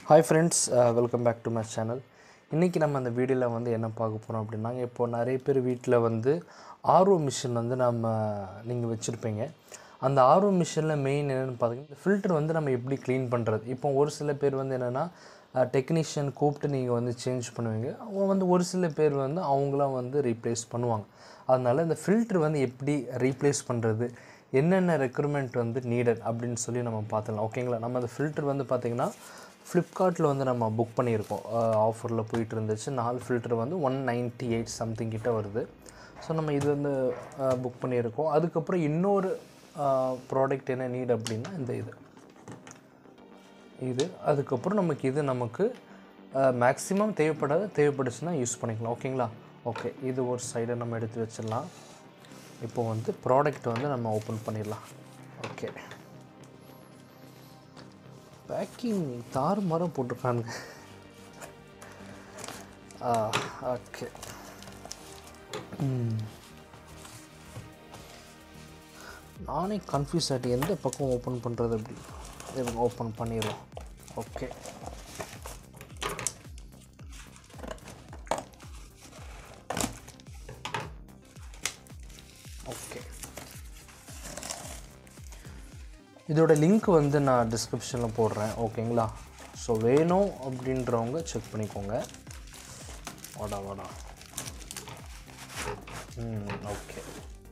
Hi friends welcome back to my channel இன்றைக்கி நம்ம அந்த வீடியோவில் வந்து என்ன பார்க்க போகிறோம் அப்படின்னா இப்போது நிறைய பேர் வீட்டில் வந்து ஆர்ஓ மிஷின் வந்து நம்ம நீங்கள் வச்சுருப்பீங்க அந்த ஆர்ஓ மிஷினில் மெயின் என்னென்னு பார்த்தீங்கன்னா ஃபில்டர் வந்து நம்ம எப்படி க்ளீன் பண்ணுறது இப்போ ஒரு சில பேர் வந்து என்னென்னா டெக்னீஷியன் கூப்பிட்டு நீங்கள் வந்து சேஞ்ச் பண்ணுவீங்க அவங்க வந்து ஒரு சில பேர் வந்து அவங்களாம் வந்து ரீப்ளேஸ் பண்ணுவாங்க அதனால் இந்த ஃபில்டர் வந்து எப்படி ரீப்ளேஸ் பண்ணுறது என்னென்ன ரெக்குயர்மெண்ட் வந்து நீடட் அப்படின்னு சொல்லி நம்ம பார்த்துக்கலாம் ஓகேங்களா நம்ம அந்த ஃபில்டர் வந்து பார்த்திங்கன்னா ஃப்ளிப்கார்ட்டில் வந்து நம்ம புக் பண்ணியிருக்கோம் ஆஃபரில் போயிட்டு இருந்துச்சு நாலு ஃபில்டர் வந்து ஒன் நைன்ட்டி எயிட் சம்திங் கிட்ட வருது ஸோ நம்ம இது வந்து புக் பண்ணியிருக்கோம் அதுக்கப்புறம் இன்னொரு ப்ராடக்ட் என்ன நீட் அப்படின்னா இந்த இது இது அதுக்கப்புறம் நமக்கு இது நமக்கு மேக்ஸிமம் தேவைப்படாத தேவைப்படுச்சுன்னா யூஸ் பண்ணிக்கலாம் ஓகேங்களா ஓகே இது ஒரு சைடை நம்ம எடுத்து வச்சிடலாம் இப்போ வந்து ப்ராடக்ட் வந்து நம்ம ஓப்பன் பண்ணிடலாம் ஓகே பேக்கிங் தாறு மரம் போட்டிருக்கானுங்க ஓகே நானே கன்ஃபியூஸ் ஆகிட்டு எந்த பக்கம் ஓப்பன் பண்ணுறது அப்படி இவங்க ஓப்பன் பண்ணிடுவோம் ஓகே ஓகே இதோட லிங்க் வந்து நான் டிஸ்கிரிப்ஷனில் போடுறேன் ஓகேங்களா ஸோ வேணும் அப்படின்றவங்க செக் பண்ணிக்கோங்க வாடா வாடா ம் ஓகே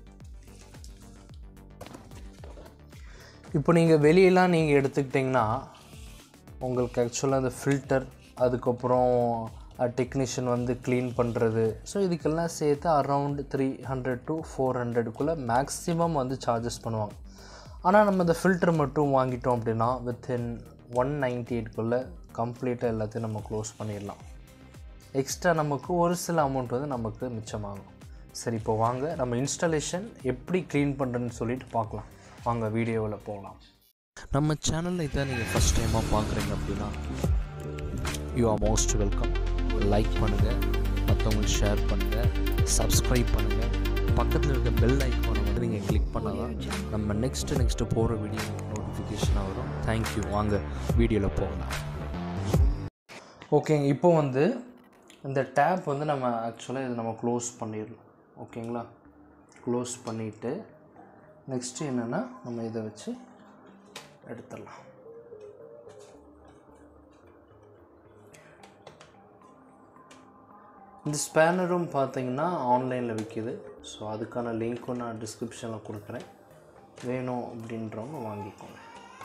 இப்போ நீங்கள் வெளியெல்லாம் நீங்கள் எடுத்துக்கிட்டிங்கன்னா உங்களுக்கு ஆக்சுவலாக அந்த ஃபில்டர் அதுக்கப்புறம் டெக்னீஷியன் வந்து க்ளீன் பண்ணுறது ஸோ இதுக்கெல்லாம் சேர்த்து around three hundred to four ஹண்ட்ரடுக்குள்ளே மேக்ஸிமம் வந்து சார்ஜஸ் பண்ணுவாங்க ஆனால் நம்ம இந்த ஃபில்டர் மட்டும் வாங்கிட்டோம் அப்படின்னா வித்தின் ஒன் நைன்ட்டி எயிட்குள்ளே கம்ப்ளீட்டாக எல்லாத்தையும் நம்ம க்ளோஸ் பண்ணிடலாம் எக்ஸ்ட்ரா நமக்கு ஒரு சில அமௌண்ட் வந்து நமக்கு மிச்சமாகும் சரி இப்போ வாங்க நம்ம இன்ஸ்டாலேஷன் எப்படி க்ளீன் பண்ணுறதுன்னு சொல்லிட்டு பார்க்கலாம் வாங்க வீடியோவில் போகலாம் நம்ம சேனலில் இதான் நீங்கள் ஃபஸ்ட் டைமாக பார்க்குறீங்க அப்படின்னா you are most welcome like பண்ணுங்கள் மற்றவங்களுக்கு ஷேர் பண்ணுங்கள் சப்ஸ்கிரைப் பண்ணுங்கள் பக்கத்தில் இருக்க பெல் ஐக்கானை வந்து நீங்கள் கிளிக் பண்ணால் தான் நம்ம நெக்ஸ்ட்டு நெக்ஸ்ட்டு போகிற வீடியோ நோட்டிஃபிகேஷனாக வரும் தேங்க்யூ வாங்க வீடியோவில் போகலாம் ஓகேங்க இப்போ வந்து இந்த டேப் வந்து நம்ம ஆக்சுவலாக இது நம்ம க்ளோஸ் பண்ணிடணும் ஓகேங்களா க்ளோஸ் பண்ணிவிட்டு நெக்ஸ்ட்டு என்னென்னா நம்ம இதை வச்சு எடுத்துடலாம் இந்த ஸ்பேனரும் பார்த்தீங்கன்னா ஆன்லைனில் விற்கிது ஸோ அதுக்கான லிங்க்கும் நான் டிஸ்கிரிப்ஷனில் கொடுக்குறேன் வேணும் அப்படின்றவங்க வாங்கிக்கோங்க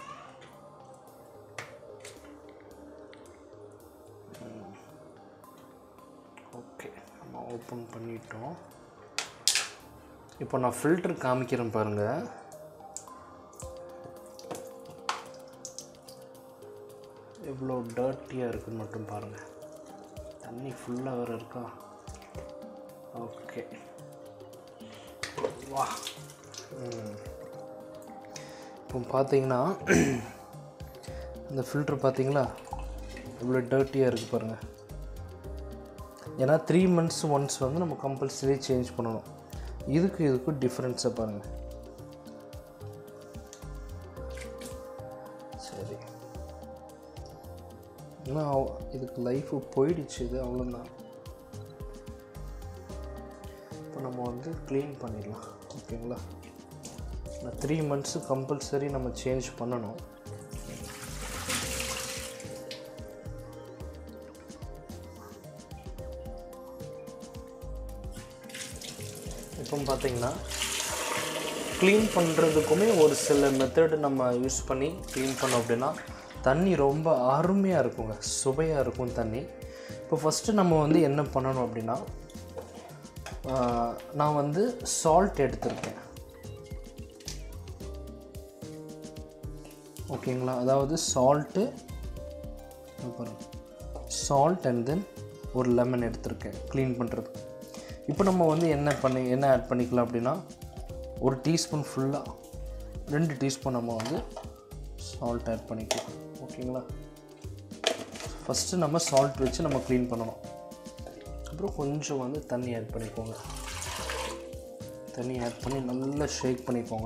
ஓகே நம்ம ஓப்பன் பண்ணிட்டோம் இப்போ நான் ஃபில்டர் காமிக்கிறேன் பாருங்கள் எவ்வளோ டர்ட்டியாக இருக்குன்னு மட்டும் பாருங்கள் தண்ணி ஃபுல்லாக வேறு இருக்கா ஓகே வா ம். இப்போ பார்த்தீங்கன்னா இந்த ஃபில்டர் பார்த்தீங்களா எவ்வளோ டர்ட்டியாக இருக்குது பாருங்கள் ஏன்னா த்ரீ மந்த்ஸ் ஒன்ஸ் வந்து நம்ம கம்பல்சரி சேஞ்ச் பண்ணணும் இதுக்கு இதுக்கும் டிஃப்ரென்ஸை பாருங்கள் சரி ஏன்னா அவ- இதுக்கு லைஃபு போயிடுச்சு இது அவ்வளோதான் இப்போ நம்ம வந்து க்ளீன் பண்ணிடலாம் ஓகேங்களா த்ரீ மந்த்ஸு கம்பல்சரி நம்ம சேஞ்ச் பண்ணணும் இப்போ பார்த்தீங்கன்னா க்ளீன் பண்ணுறதுக்குமே ஒரு சில மெத்தடு நம்ம யூஸ் பண்ணி க்ளீன் பண்ணோம் அப்படின்னா தண்ணி ரொம்ப அருமையாக இருக்குங்க சுவையாக இருக்கும் தண்ணி இப்போ ஃபஸ்ட்டு நம்ம வந்து என்ன பண்ணணும் அப்படின்னா ஆஹ், நான் வந்து சால்ட் எடுத்திருக்கேன் ஓகேங்களா அதாவது சால்ட்டு பாருங்க சால்ட் அண்ட் தென் ஒரு லெமன் எடுத்திருக்கேன் க்ளீன் பண்ணுறதுக்கு இப்போ நம்ம வந்து என்ன பண்ணி என்ன ஆட் பண்ணிக்கலாம் அப்படின்னா ஒரு டீஸ்பூன் ஃபுல்லாக ரெண்டு டீஸ்பூன் நம்ம வந்து சால்ட் ஆட் பண்ணிக்கலாம் ஓகேங்களா ஃபஸ்ட்டு நம்ம சால்ட் வச்சு நம்ம க்ளீன் பண்ணணும் அப்புறம் கொஞ்சம் வந்து தண்ணி ஆட் பண்ணிக்கோங்க தண்ணி ஆட் பண்ணி நல்லா ஷேக் பண்ணிக்கோங்க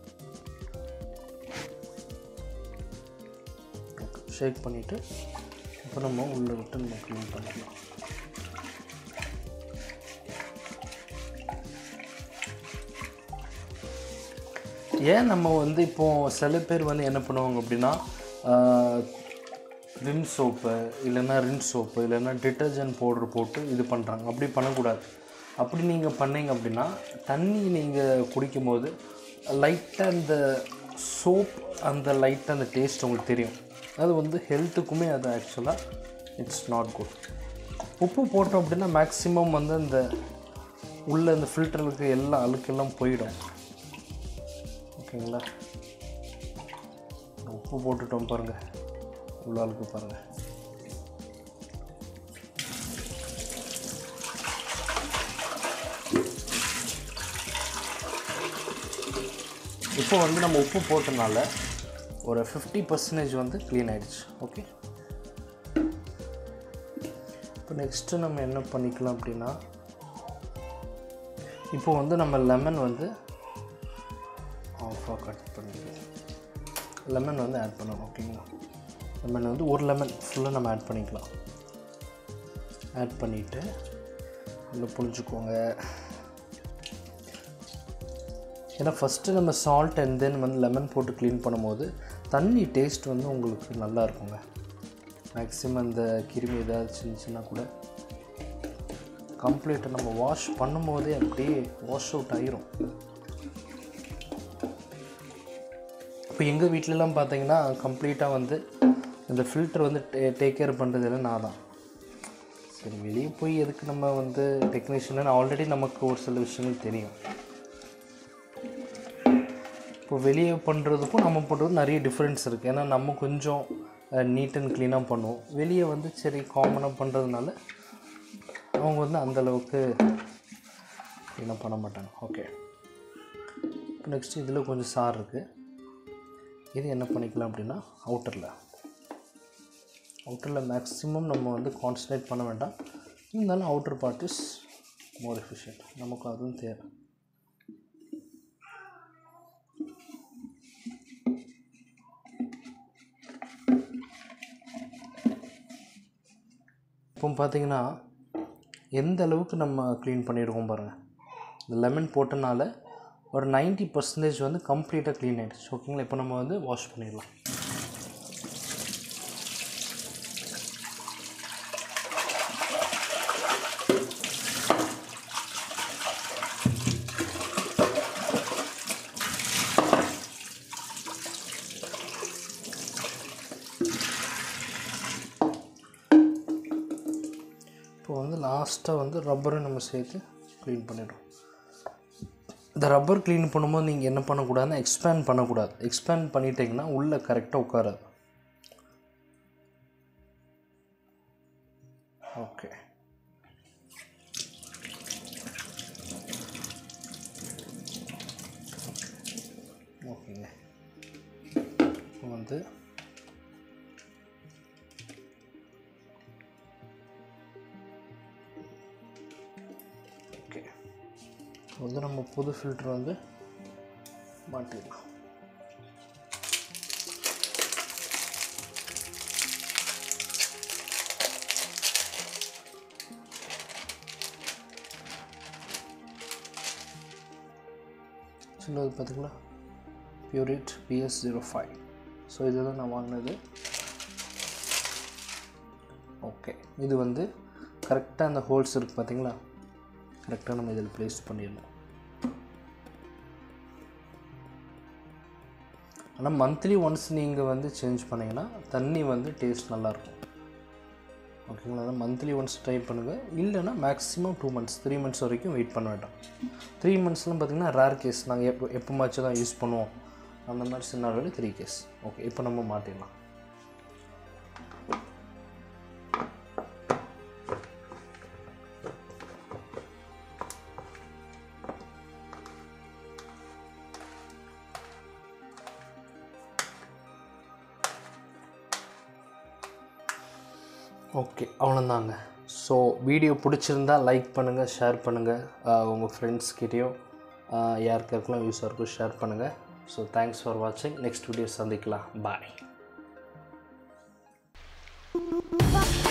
ஷேக் பண்ணிவிட்டு இப்போ நம்ம உள்ளே விட்டு நம்ம க்ளீன் பண்ணிக்கலாம் ஏன் நம்ம வந்து இப்போது சில பேர் வந்து என்ன பண்ணுவாங்க அப்படின்னா ரின் சோப்பு இல்லைன்னா ரின் சோப்பு இல்லைன்னா டிட்டர்ஜென்ட் பவுடர் போட்டு இது பண்ணுறாங்க அப்படி பண்ணக்கூடாது அப்படி நீங்கள் பண்ணீங்க அப்படின்னா தண்ணி நீங்கள் குடிக்கும்போது லைட்டாக அந்த சோப் அந்த லைட்டாக அந்த டேஸ்ட் உங்களுக்கு தெரியும் அது வந்து ஹெல்த்துக்குமே அது ஆக்சுவலாக இட்ஸ் நாட் குட் உப்பு போட்டோம் அப்படின்னா மேக்ஸிமம் வந்து அந்த உள்ள அந்த ஃபில்டருக்கு எல்லா அழுக்கெல்லாம் போயிடும் ஓகேங்களா உப்பு போட்டுட்டோம் பாருங்கள் உள்ள அழுக்கு பாருங்கள் இப்போ வந்து நம்ம உப்பு போட்டனால ஒரு ஃபிஃப்டி பர்சன்டேஜ் வந்து க்ளீன் ஆயிடுச்சு ஓகே இப்போ நெக்ஸ்ட்டு நம்ம என்ன பண்ணிக்கலாம் அப்படின்னா இப்போ வந்து நம்ம லெமன் வந்து ஆஃபாக கட் பண்ணிக்கலாம் லெமன் வந்து ஆட் பண்ணணும் ஓகேங்களா லெமன் வந்து ஒரு லெமன் ஃபுல்லாக நம்ம ஆட் பண்ணிக்கலாம் ஆட் பண்ணிவிட்டு உள்ள புளிஞ்சுக்கோங்க ஏன்னா ஃபஸ்ட்டு நம்ம சால்ட் அண்ட் தென் வந்து லெமன் போட்டு க்ளீன் பண்ணும்போது தண்ணி டேஸ்ட் வந்து உங்களுக்கு நல்லா இருக்குங்க மேக்ஸிமம் இந்த கிருமி ஏதாவது சின்ன கூட கம்ப்ளீட்டாக நம்ம வாஷ் பண்ணும்போதே அப்படியே வாஷ் அவுட் ஆயிரும் இப்போ எங்கள் வீட்டிலலாம் பார்த்தீங்கன்னா கம்ப்ளீட்டாக வந்து இந்த ஃபில்டர் வந்து டே டேக் கேர் பண்ணுறதுல நான் தான் சரி வெளியே போய் எதுக்கு நம்ம வந்து டெக்னீஷியன் ஆல்ரெடி நமக்கு ஒரு சில விஷயங்கள் தெரியும் இப்போ வெளியே பண்ணுறதுக்கும் நம்ம பண்ணுறதுக்கும் நிறைய டிஃப்ரென்ஸ் இருக்குது ஏன்னா நம்ம கொஞ்சம் நீட் அண்ட் க்ளீனாக பண்ணுவோம் வெளியே வந்து சரி காமனாக பண்ணுறதுனால அவங்க வந்து அந்தளவுக்கு க்ளீனாக பண்ண மாட்டாங்க ஓகே இப்போ நெக்ஸ்ட் இதில் கொஞ்சம் சார் இருக்குது இது என்ன பண்ணிக்கலாம் அப்படின்னா அவுட்டரில் அவுட்டரில் மேக்ஸிமம் நம்ம வந்து கான்சன்ட்ரேட் பண்ண வேண்டாம் இருந்தாலும் outer part is more efficient நமக்கு அதுவும் தேவை இப்போ பார்த்தீங்கன்னா எந்த அளவுக்கு நம்ம க்ளீன் பண்ணியிருக்கோம் பாருங்கள் இந்த லெமன் போட்டனால ஒரு 90% பர்சன்டேஜ் வந்து கம்ப்ளீட்டாக க்ளீன் ஆகிடுச்சு ஓகேங்களா இப்போ நம்ம வந்து வாஷ் பண்ணிடலாம் இப்போ வந்து லாஸ்ட்டாக வந்து ரப்பரை நம்ம சேர்த்து க்ளீன் பண்ணிடுறோம் இந்த ரப்பர் க்ளீன் பண்ணும்போது நீங்கள் என்ன பண்ணக்கூடாதுன்னா எக்ஸ்பேண்ட் பண்ணக்கூடாது எக்ஸ்பேண்ட் பண்ணிட்டீங்கன்னா உள்ளே கரெக்டாக உட்காராது ஓகே ஓகேங்க இப்போ வந்து ஓகே வந்து நம்ம புது ஃபில்டர் வந்து மாட்டிடலாம் சின்னது பார்த்திங்களா Pureit PS zero five so இதுதான் நான் வாங்கினது ஓகே இது வந்து கரெக்டாக அந்த ஹோல்ஸ் இருக்குது பார்த்தீங்களா கரெக்டாக நம்ம இதில் ப்ளேஸ் பண்ணிடணும் ஆனால் மந்த்லி ஒன்ஸ் நீங்கள் வந்து சேஞ்ச் பண்ணிங்கன்னா தண்ணி வந்து டேஸ்ட் நல்லாயிருக்கும் ஓகேங்களா அதான் மந்த்லி ஒன்ஸ் ட்ரை பண்ணுங்கள் இல்லைன்னா maximum two months three months வரைக்கும் வெயிட் பண்ண வேண்டாம் த்ரீ மந்த்ஸ்லாம் பார்த்திங்கன்னா ரேர் கேஸ் நாங்கள் எப்போ எப்போமாச்சும் தான் யூஸ் பண்ணுவோம் அந்த மாதிரி சின்ன த்ரீ கேஸ் ஓகே இப்போ நம்ம மாட்டிடலாம் ஓகே அவ்வளோதாங்க ஸோ வீடியோ பிடிச்சிருந்தா லைக் பண்ணுங்கள் ஷேர் பண்ணுங்கள் உங்கள் ஃப்ரெண்ட்ஸ்கிட்டேயும் யாருக்காருக்கெல்லாம் யூஸாக இருக்கும் ஷேர் பண்ணுங்கள் ஸோ தேங்க்ஸ் ஃபார் வாட்சிங் நெக்ஸ்ட் வீடியோ சந்திக்கலாம் பாய் Bye.